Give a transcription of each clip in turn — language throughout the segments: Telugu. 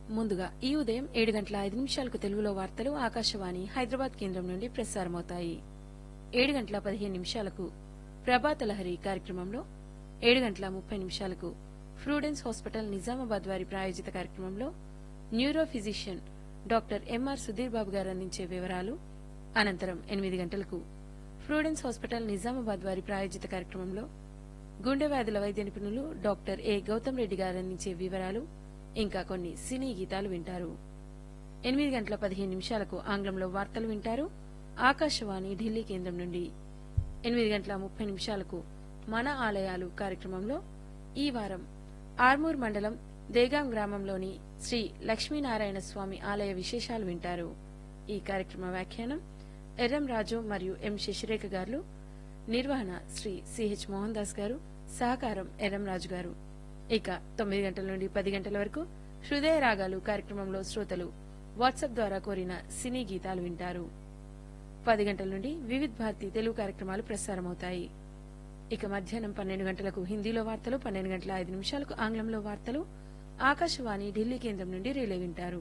ముందుగా ఈ ఉదయం ఏడు గంటల ఐదు నిమిషాలకు తెలుగులో వార్తలు ఆకాశవాణి హైదరాబాద్ కేంద్రం నుండి ప్రసారమవుతాయి ఏడు గంటల పదిహేను నిమిషాలకు ప్రభాత లహరి కార్యక్రమంలో ఏడు గంటల ముప్పై నిమిషాలకు ఫ్రూడెన్స్ హాస్పిటల్ నిజామాబాద్ వారి ప్రాయోజిత కార్యక్రమంలో neuro physician doctor MR Sudheer Babu garu అందించే వివరాలు అనంతరం ఎనిమిది గంటలకు ఫ్రూడెన్స్ హాస్పిటల్ నిజామాబాద్ వారి ప్రాయోజిత కార్యక్రమంలో గుండె వ్యాధుల వైద్య నిపుణులు డాక్టర్ ఏ గౌతమ్ రెడ్డి గారు అందించే వివరాలు ఇంకా కొన్ని సినీ గీతాలు వింటారు ఎనిమిది గంటల పదిహేను నిమిషాలకు ఆంగ్లంలో వార్తలు వింటారు ఆకాశవాణి ఢిల్లీ కేంద్రం నుండి ఎనిమిది గంటల ముప్పై నిమిషాలకు మన ఆలయాలు కార్యక్రమంలో ఈ వారం ఆర్మూర్ మండలం దేగాం గ్రామంలోని శ్రీ లక్ష్మీనారాయణ స్వామి ఆలయ విశేషాలు వింటారు ఈ కార్యక్రమ వ్యాఖ్యానం ఎర్రం రాజు మరియు ఎం శశిరేఖ గారు నిర్వహణ శ్రీ సిహెచ్ మోహన్ దాస్ గారు సహకారం ఎర్రం రాజు గారు ఇక తొమ్మిది గంటల నుండి పది గంటల వరకు హృదయ రాగాలు కార్యక్రమంలో శ్రోతలు వాట్సాప్ ద్వారా కోరిన సినీ గీతాలు వింటారు పది గంటల నుండి వివిధ్ భారతి తెలుగు కార్యక్రమాలు ప్రసారమవుతాయి ఇక మధ్యాహ్నం పన్నెండు గంటలకు హిందీలో వార్తలు పన్నెండు గంటల ఐదు నిమిషాలకు ఆంగ్లంలో వార్తలు ఆకాశవాణి ఢిల్లీ కేంద్రం నుండి రిలే వింటారు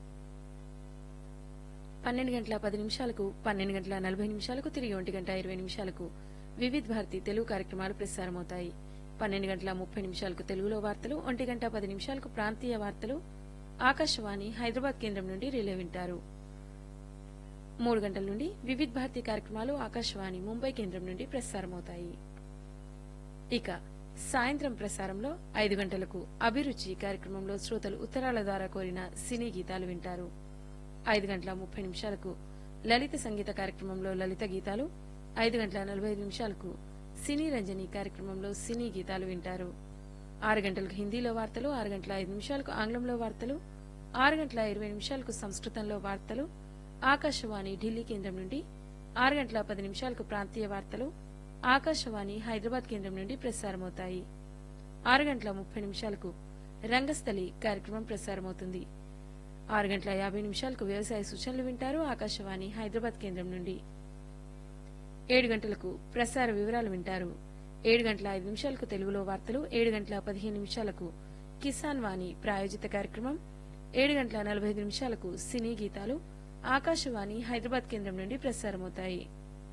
పన్నెండు గంటల పది నిమిషాలకు పన్నెండు గంటల నలభై నిమిషాలకు తిరిగి ఒంటి గంట ఇరవై నిమిషాలకు వివిధ్ భారతి తెలుగు కార్యక్రమాలు ప్రసారమవుతాయి పన్నెండు గంటల ముప్పై నిమిషాలకు తెలుగులో వార్తలు ఒంటి గంట పది నిమిషాలకు ప్రాంతీయ వార్తలు ఆకాశవాణి హైదరాబాద్ కేంద్రం నుండి రిలే వింటారు మూడు గంటల నుండి వివిధ్ భారతి కార్యక్రమాలు ఆకాశవాణి ముంబై కేంద్రం నుండి ప్రసారమవుతాయి ఇక సాయంత్రం ప్రసారంలో ఐదు గంటలకు అభిరుచి కార్యక్రమంలో శ్రోతలు ఉత్తరాల ద్వారా కోరిన సినీ గీతాలు వింటారు ఐదు గంటల ముప్పై నిమిషాలకు లలిత సంగీత కార్యక్రమంలో లలిత గీతాలు ఐదు గంటల నలభై ఐదు నిమిషాలకు సినీ రంజని కార్యక్రమంలో సినీ గీతాలు వింటారు ఆరు గంటలకు హిందీలో వార్తలు ఆరు గంటల ఐదు నిమిషాలకు ఆంగ్లంలో వార్తలు ఆరు గంటల ఇరవై నిమిషాలకు సంస్కృతంలో వార్తలు ఆకాశవాణి ఢిల్లీ కేంద్రం నుండి ఆరు గంటల పది నిమిషాలకు ప్రాంతీయ వార్తలు ఆకాశవాణి హైదరాబాద్ కేంద్రం నుండి ప్రసారమవుతాయి ఆరు గంటల ముప్పై నిమిషాలకు రంగస్థలి కార్యక్రమం ప్రసారమవుతుంది ఆరు గంటల యాభై నిమిషాలకు వ్యవసాయ సూచనలు వింటారు ఆకాశవాణి హైదరాబాద్ కేంద్రం నుండి ఏడు గంటలకు ప్రసార వివరాలు వింటారు ఏడు గంటల ఐదు నిమిషాలకు తెలుగులో వార్తలు ఏడు గంటల పదిహేను నిమిషాలకు కిసాన్ వాణి ప్రాయోజిత కార్యక్రమం ఏడు గంటల నలభై ఐదు నిమిషాలకు సినీ గీతాలు ఆకాశవాణి హైదరాబాద్ కేంద్రం నుండి ప్రసారమవుతాయి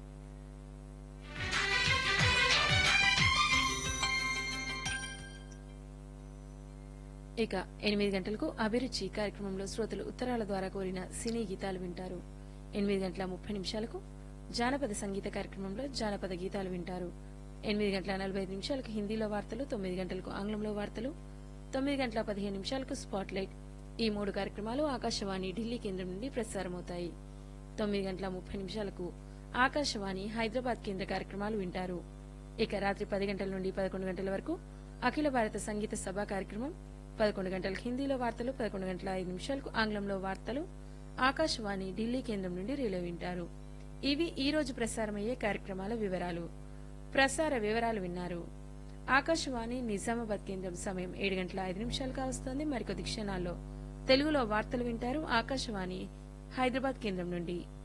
ఇక ఎనిమిది గంటలకు అభిరుచి కార్యక్రమంలో శ్రోతలు ఉత్తరాల ద్వారా కోరిన సినీ గీతాలు వింటారు ఎనిమిది గంటల ముప్పై నిమిషాలకు జానపద సంగీత కార్యక్రమంలో జానపద గీతాలు వింటారు ఎనిమిది గంటల నలభై ఐదు నిమిషాలకు హిందీలో వార్తలు తొమ్మిది గంటలకు ఆంగ్లంలో వార్తలు తొమ్మిది గంటల పదిహేను నిమిషాలకు స్పాట్ లైట్ ఈ మూడు కార్యక్రమాలు ఆకాశవాణి ఢిల్లీ కేంద్రం నుండి ప్రసారమవుతాయి తొమ్మిది గంటల ముప్పై నిమిషాలకు ఆకాశవాణి హైదరాబాద్ కేంద్ర కార్యక్రమాలు వింటారు ఇక రాత్రి పది గంటల నుండి పదకొండు గంటల వరకు అఖిల భారత సంగీత సభ కార్యక్రమం పదకొండు గంటలకు హిందీలో వార్తలు పదకొండు గంటల ఐదు నిమిషాలకు ఆంగ్లంలో వార్తలు ఆకాశవాణి ఢిల్లీ కేంద్రం నుండి రిలే వింటారు ఇవి ఈ రోజు ప్రసారమయ్యే కార్యక్రమాల వివరాలు ప్రసార వివరాలు విన్నారు ఆకాశవాణి నిజామాబాద్ కేంద్రం సమయం ఏడు గంటల ఐదు నిమిషాలు కావస్తోంది మరికొద్ది క్షణాల్లో తెలుగులో వార్తలు వింటారు ఆకాశవాణి హైదరాబాద్ కేంద్రం నుండి